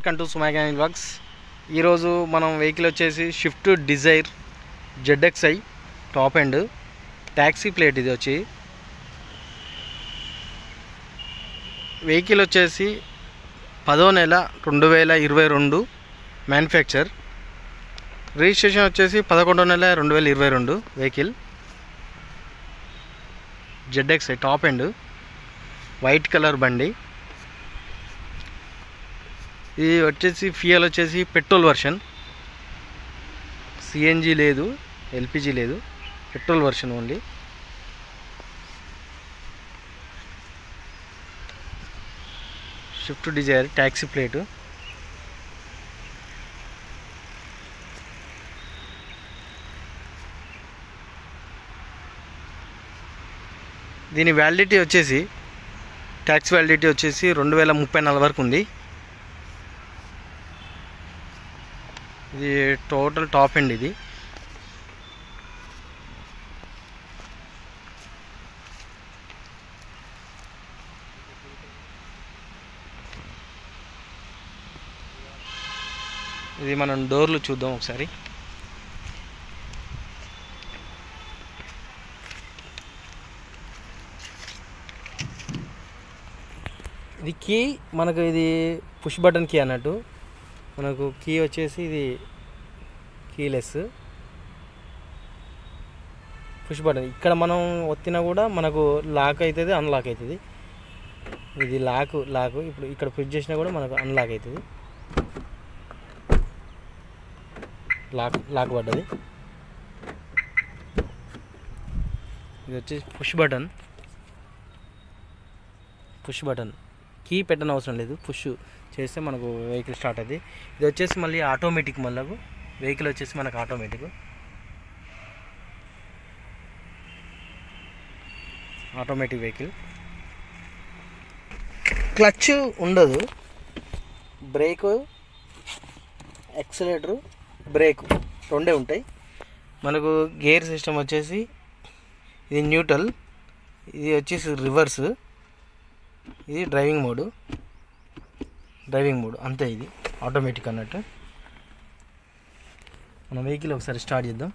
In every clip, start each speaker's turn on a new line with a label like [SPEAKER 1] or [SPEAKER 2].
[SPEAKER 1] welcome to సుమాగాని works ఈరోజు మనం vehicle వచ్చేసి Swift Dzire ZXI top end taxi plate ఇది వచ్చి వెహికల్ వచ్చేసి పదో నెల రెండు వేల ఇరవై రెండు మ్యానుఫ్యాక్చర్ రిజిస్ట్రేషన్ వచ్చేసి పదకొండో నెల రెండు వేల ఇరవై రెండు vehicle ZXI top end white colour బండి ఇది వచ్చేసి ఫ్యూయల్ వచ్చేసి పెట్రోల్ వర్షన్ సిఎన్జి లేదు ఎల్పిజి లేదు petrol version only Swift Dzire taxi plate దీని వ్యాలిడిటీ వచ్చేసి ట్యాక్స్ వ్యాలిడిటీ వచ్చేసి రెండు వేల ముప్పై నాలుగు వరకు ఉంది ఇది టోటల్ టాప్ ఎండ్ ఇది ఇది మనం డోర్లు చూద్దాం ఒకసారి ఇది కీ మనకు ఇది పుష్ బటన్ కీ అన్నట్టు మనకు కీ వచ్చేసి ఇది కీలెస్ పుష్ బటన్ ఇక్కడ మనం ఒత్తినా కూడా మనకు లాక్ అవుతుంది అన్లాక్ అవుతుంది ఇది లాక్ లాక్ ఇప్పుడు ఇక్కడ పుష్ చేసినా కూడా మనకు అన్లాక్ అవుతుంది లాక్ లాక్ పడ్డది ఇది వచ్చేసి push button push button key పెట్టని అవసరం లేదు పుష్ చేస్తే మనకు వెహికల్ స్టార్ట్ అవుతుంది ఇది వచ్చేసి మళ్ళీ ఆటోమేటిక్ మళ్ళీ వెహికల్ వచ్చేసి మనకు ఆటోమేటిక్ ఆటోమేటిక్ వెహికల్ క్లచ్ ఉండదు బ్రేక్ ఎక్సలేటరు బ్రేక్ రెండే ఉంటాయి మనకు గేర్ సిస్టమ్ వచ్చేసి ఇది న్యూట్రల్ ఇది వచ్చేసి రివర్స్ ఇది డ్రైవింగ్ మోడు డ్రైవింగ్ మోడ్ అంతే ఇది ఆటోమేటిక్ అన్నట్టు మన వెహికల్ ఒకసారి స్టార్ట్ చేద్దాం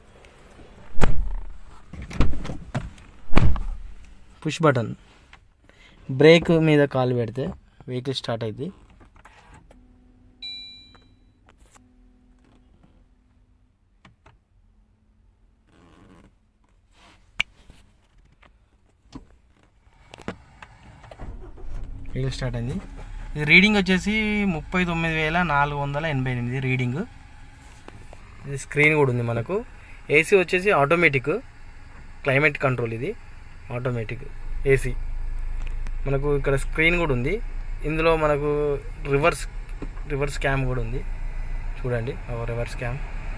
[SPEAKER 1] పుష్ బటన్ బ్రేక్ మీద కాలు పెడితే వెహికల్ స్టార్ట్ అయింది వెహికల్ స్టార్ట్ అయింది ఇది రీడింగ్ వచ్చేసి ముప్పై తొమ్మిది వేల నాలుగు వందల ఎనభై ఎనిమిది రీడింగ్ ఇది స్క్రీన్ కూడా ఉంది మనకు ఏసీ వచ్చేసి ఆటోమేటిక్ క్లైమేట్ కంట్రోల్ ఇది ఆటోమేటిక్ ఏసీ మనకు ఇక్కడ స్క్రీన్ కూడా ఉంది ఇందులో మనకు రివర్స్ రివర్స్ క్యామ్ కూడా ఉంది చూడండి reverse cam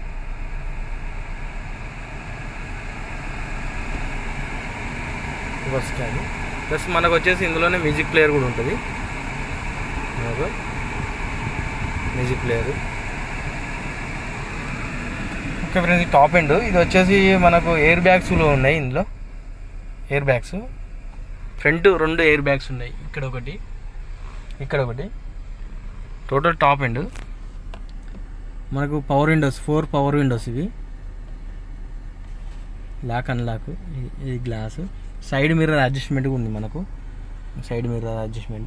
[SPEAKER 1] reverse cam plus మనకు వచ్చేసి ఇందులోనే మ్యూజిక్ ప్లేయర్ కూడా ఉంటుంది మనకు music player okay friends top end ఇది వచ్చేసి మనకు ఎయిర్ బ్యాగ్స్లో ఉన్నాయి ఇందులో ఎయిర్ బ్యాగ్స్ ఫ్రంట్ రెండు ఎయిర్ బ్యాగ్స్ ఉన్నాయి ఇక్కడ ఒకటి ఇక్కడ ఒకటి టోటల్ టాప్ ఎండ్ మనకు power windows four power windows ఇవి లాక్ అన్లాక్ ఇది గ్లాసు సైడ్ మిర్రర్ అడ్జస్ట్మెంట్ ఉంది మనకు సైడ్ మిర్రర్ అడ్జస్ట్మెంట్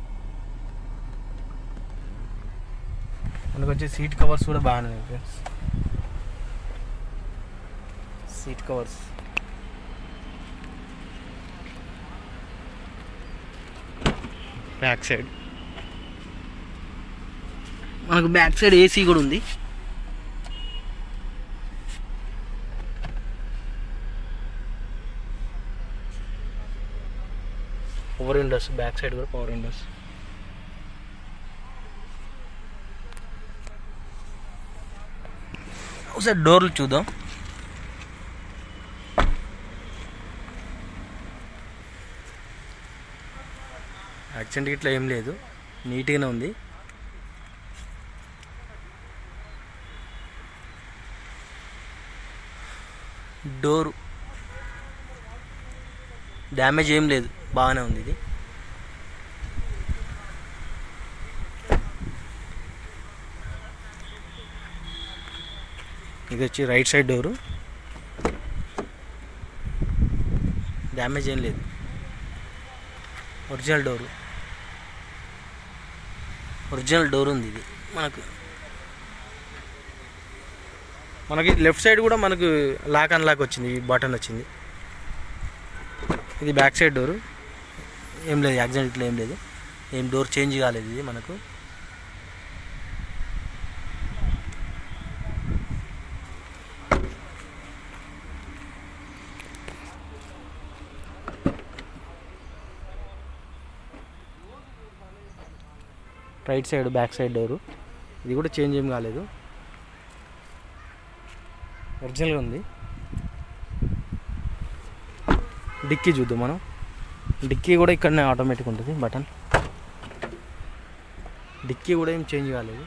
[SPEAKER 1] మనకు వచ్చే సీట్ కవర్స్ కూడా బాగానే ఉన్నాయి friends seat covers back side మనకు బ్యాక్ సైడ్ ఏసీ కూడా ఉంది పవర్ విండోస్ బ్యాక్ సైడ్ కూడా పవర్ విండోస్ ఒకసారి డోర్లు చూద్దాం యాక్సిడెంట్ ఇట్లా ఏం లేదు నీట్గానే ఉంది డోరు డ్యామేజ్ ఏం లేదు బాగానే ఉంది ఇది ఇది వచ్చి రైట్ సైడ్ డోరు డ్యామేజ్ ఏం లేదు ఒరిజినల్ డోరు ఒరిజినల్ డోర్ ఉంది ఇది మనకు మనకి లెఫ్ట్ సైడ్ కూడా మనకు లాక్ అన్లాక్ వచ్చింది ఈ బటన్ వచ్చింది ఇది బ్యాక్ సైడ్ డోరు ఏం లేదు యాక్సిడెంట్ ఇట్లా ఏం లేదు ఏం డోర్ చేంజ్ కాలేదు ఇది మనకు right side back side door ఇది కూడా చేంజ్ ఏం కాలేదు ఒరిజినల్గా ఉంది డిక్కీ చూద్దాం మనం డిక్కీ కూడా ఇక్కడనే ఆటోమేటిక్ ఉంటుంది బటన్ డిక్కీ కూడా ఏం చేంజ్ కాలేదు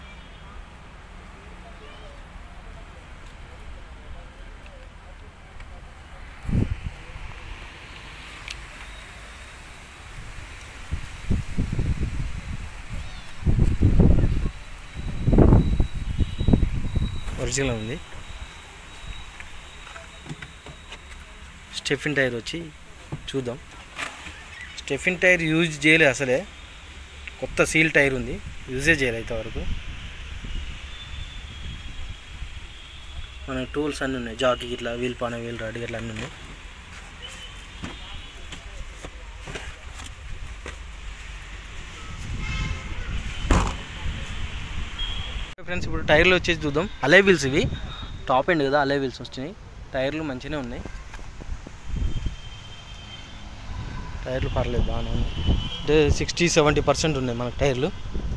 [SPEAKER 1] ఒరిజినల్ ఉంది స్టెఫిన్ టైర్ వచ్చి చూద్దాం స్టెఫిన్ టైర్ యూజ్ చేయలేదు అసలే కొత్త సీల్ టైర్ ఉంది యూజే చేయలేదు ఇంతవరకు మన టూల్స్ అన్నీ ఉన్నాయి జాకీ ఇట్లా వీల్ పాన వీల్ రాడ్ ఇట్లా అన్నీ ఉన్నాయి ఫ్రెండ్స్ ఇప్పుడు టైర్లు వచ్చేసి చూద్దాం అలే వీల్స్ ఇవి టాప్ ఎండ్ కదా అలే వీల్స్ వచ్చినాయి టైర్లు మంచిగానే ఉన్నాయి టైర్లు పర్లేదు బాగానే ఉన్నాయి అంటే సిక్స్టీ సెవెంటీ పర్సెంట్ ఉన్నాయి మనకు టైర్లు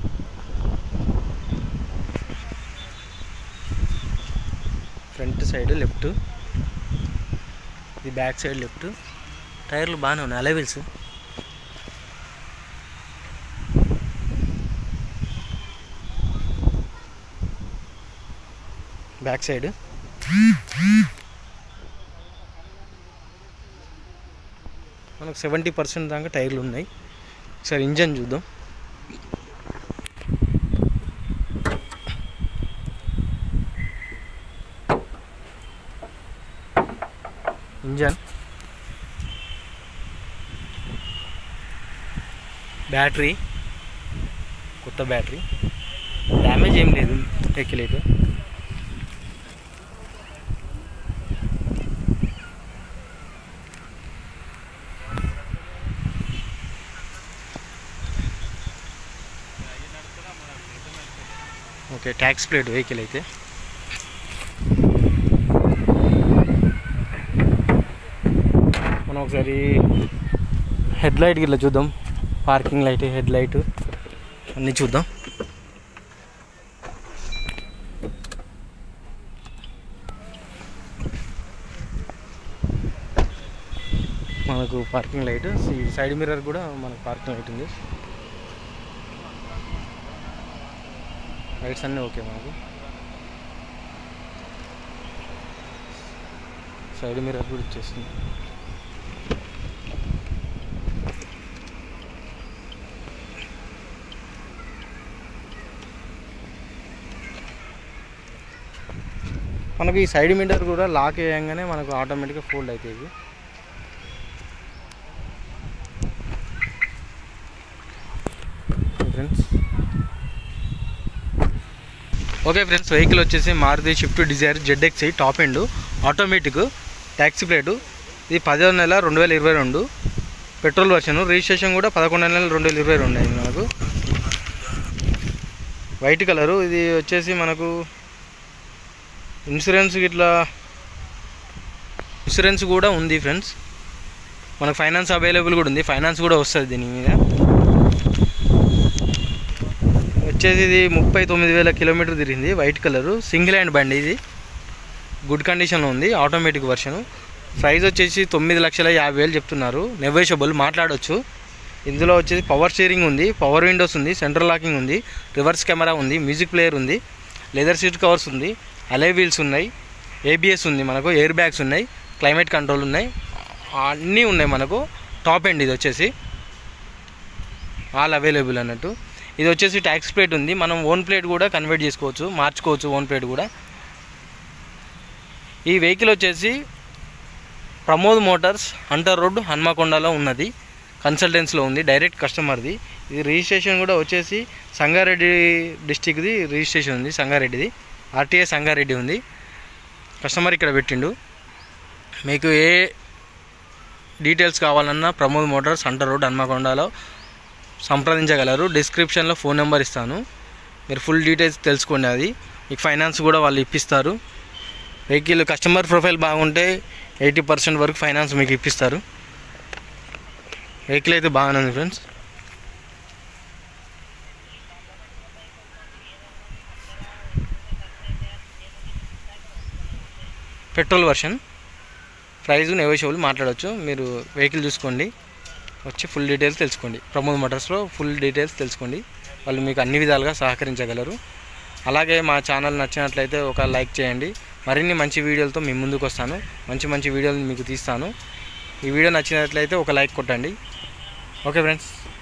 [SPEAKER 1] ఫ్రంట్ సైడ్ లెఫ్ట్ ఇది బ్యాక్ సైడ్ లెఫ్ట్ టైర్లు బాగానే ఉన్నాయి అలే వీల్స్ బ్యాక్ సైడ్ మనకు సెవెంటీ పర్సెంట్ దాకా టైర్లు ఉన్నాయి ఒకసారి ఇంజన్ చూద్దాం ఇంజన్ బ్యాటరీ కొత్త బ్యాటరీ డ్యామేజ్ ఏం లేదు ఎక్కలేదు ఓకే ట్యాక్స్ ప్లేట్ వెహికల్ అయితే మనం ఒకసారి హెడ్ లైట్ ఇట్లా చూద్దాం పార్కింగ్ లైట్ హెడ్ లైట్ అన్నీ చూద్దాం మనకు పార్కింగ్ లైట్ సైడ్ మిర్రర్ కూడా మనకు పార్కింగ్ లైట్ ఉంది లైట్స్ అన్నీ ఓకే మనకు సైడ్ మిర్రర్ కూడా ఇచ్చేస్తుంది మనకు ఈ సైడ్ మిర్రర్ కూడా లాక్ వేయంగానే మనకు ఆటోమేటిక్గా ఫోల్డ్ అవుతాయి ఫ్రెండ్స్ ఓకే ఫ్రెండ్స్ వెహికల్ వచ్చేసి Maruti Swift Dzire ZXI top end automatic taxi plate ఇది పదో నెల రెండు వేల ఇరవై రెండు పెట్రోల్ వర్షన్ రిజిస్ట్రేషన్ కూడా పదకొండు నెలల రెండు వేల ఇరవై రెండు అయింది మనకు వైట్ కలరు ఇది వచ్చేసి మనకు ఇన్సూరెన్స్ ఇట్లా ఇన్సూరెన్స్ కూడా ఉంది ఫ్రెండ్స్ మనకు ఫైనాన్స్ అవైలబుల్ కూడా ఉంది ఫైనాన్స్ కూడా వస్తుంది దీని మీద వచ్చేసి ఇది ముప్పై తొమ్మిది వేల కిలోమీటర్ తిరిగింది వైట్ కలరు సింగిల్ హ్యాండ్ బండి ఇది గుడ్ కండిషన్లో ఉంది ఆటోమేటిక్ వర్షన్ ప్రైస్ వచ్చేసి తొమ్మిది లక్షల యాభై వేలు చెప్తున్నారు నెగోషియబుల్ మాట్లాడొచ్చు ఇందులో వచ్చేసి పవర్ స్టీరింగ్ ఉంది పవర్ విండోస్ ఉంది సెంట్రల్ లాకింగ్ ఉంది రివర్స్ కెమెరా ఉంది మ్యూజిక్ ప్లేయర్ ఉంది లెదర్ సీట్ కవర్స్ ఉంది అలే వీల్స్ ఉన్నాయి ఏబిఎస్ ఉంది మనకు ఎయిర్ బ్యాగ్స్ ఉన్నాయి క్లైమేట్ కంట్రోల్ ఉన్నాయి అన్నీ ఉన్నాయి మనకు టాప్ ఎండ్ ఇది వచ్చేసి ఆల్ అవైలబుల్ అన్నట్టు ఇది వచ్చేసి ట్యాక్స్ ప్లేట్ ఉంది మనం ఓన్ ప్లేట్ కూడా కన్వర్ట్ చేసుకోవచ్చు మార్చుకోవచ్చు ఓన్ ప్లేట్ కూడా ఈ వెహికల్ వచ్చేసి ప్రమోద్ మోటార్స్ హంటర్ రోడ్ హన్మకొండలో ఉన్నది కన్సల్టెన్స్లో ఉంది డైరెక్ట్ కస్టమర్ది ఇది రిజిస్ట్రేషన్ కూడా వచ్చేసి సంగారెడ్డి డిస్టిక్ది రిజిస్ట్రేషన్ ఉంది సంగారెడ్డిది ఆర్టీఏ సంగారెడ్డి ఉంది కస్టమర్ ఇక్కడ పెట్టిండు మీకు ఏ డీటెయిల్స్ కావాలన్నా ప్రమోద్ మోటార్స్ హంటర్ రోడ్ హన్మకొండలో సంప్రదించగలరు డిస్క్రిప్షన్లో ఫోన్ నెంబర్ ఇస్తాను మీరు ఫుల్ డీటెయిల్స్ తెలుసుకోండి అది మీకు ఫైనాన్స్ కూడా వాళ్ళు ఇప్పిస్తారు వెహికల్ కస్టమర్ ప్రొఫైల్ బాగుంటే ఎయిటీ పర్సెంట్ వరకు ఫైనాన్స్ మీకు ఇప్పిస్తారు వెహికల్ అయితే బాగానే ఉంది friends petrol version price negotiable మాట్లాడవచ్చు మీరు వెహికల్ చూసుకోండి వచ్చి ఫుల్ డీటెయిల్స్ తెలుసుకోండి ప్రమోద్ మోటార్స్లో ఫుల్ డీటెయిల్స్ తెలుసుకోండి వాళ్ళు మీకు అన్ని విధాలుగా సహకరించగలరు అలాగే మా ఛానల్ నచ్చినట్లయితే ఒక లైక్ చేయండి మరిన్ని మంచి వీడియోలతో మీ ముందుకు వస్తాను మంచి మంచి వీడియోలు మీకు తీస్తాను ఈ వీడియో నచ్చినట్లయితే ఒక లైక్ కొట్టండి ఓకే ఫ్రెండ్స్